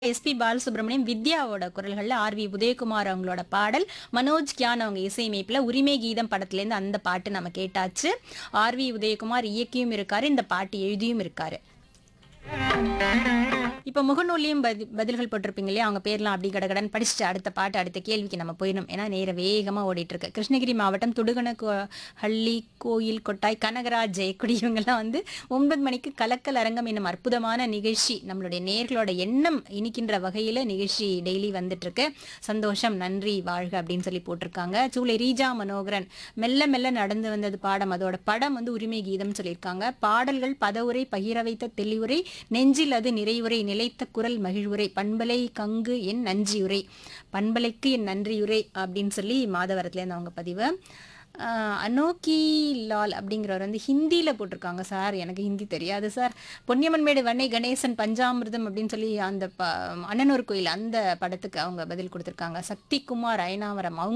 SP Balasubramaniam வித்யாவோட குரல்கள்ல R V Udayakumar அவங்களோட பாடல் மனோஜ் கியான் அவங்க இசையமைப்புல உரிமை கீதம் படத்துலேருந்து அந்த பாட்டு நம்ம கேட்டாச்சு ஆர் வி உதயகுமார் இயக்கியும் இருக்காரு இந்த பாட்டு எழுதியும் இருக்காரு இப்போ முகநூல்லையும் பதி பதில்கள் போட்டிருப்பீங்க இல்லையா அவங்க பேர்லாம் அப்படி கடகடன் படிச்சுட்டு அடுத்த பாட்டு அடுத்த கேள்விக்கு நம்ம போயிடும் ஏன்னா நேர வேகமாக ஓடிட்டு இருக்கு கிருஷ்ணகிரி மாவட்டம் துடுகன கோ- ஹள்ளி கோயில் கொட்டாய் கனகராஜ் ஜெயக்குடி இவங்கெல்லாம் வந்து ஒன்பது மணிக்கு கலக்கல் அரங்கம் என்னும் அற்புதமான நிகழ்ச்சி நம்மளுடைய நேர்களோட எண்ணம் இனிக்கின்ற வகையில் நிகழ்ச்சி டெய்லி வந்துட்டு இருக்கு சந்தோஷம் நன்றி வாழ்க அப்படின்னு சொல்லி போட்டிருக்காங்க சூளை ரீஜா மனோகரன் மெல்ல மெல்ல நடந்து வந்தது பாடம் அதோட படம் வந்து உரிமை கீதம் சொல்லியிருக்காங்க பாடல்கள் பதவுரை பகிர வைத்த தெளிவுரை நெஞ்சில் அது நிறைவுரை நிலைத்த குரல் மகிழ்வுரை பண்பலை கங்கு என் நன்றியுரை பண்பலைக்கு என் நன்றியுரை அப்படின்னு சொல்லி மாதவரத்துலேருந்து அவங்க பதிவு ஆஹ் அனோக்கி லால் அப்படிங்கிறவர் வந்து ஹிந்தியில் போட்டிருக்காங்க சார் எனக்கு ஹிந்தி தெரியாது சார் பொன்னியம்மன்மேடு வன்னை கணேசன் பஞ்சாமிர்தம் அப்படின்னு சொல்லி அந்த ப அண்ணனூர் கோயில் அந்த படத்துக்கு அவங்க பதில் கொடுத்துருக்காங்க சக்திகுமார் அயனாவரம் அவங்க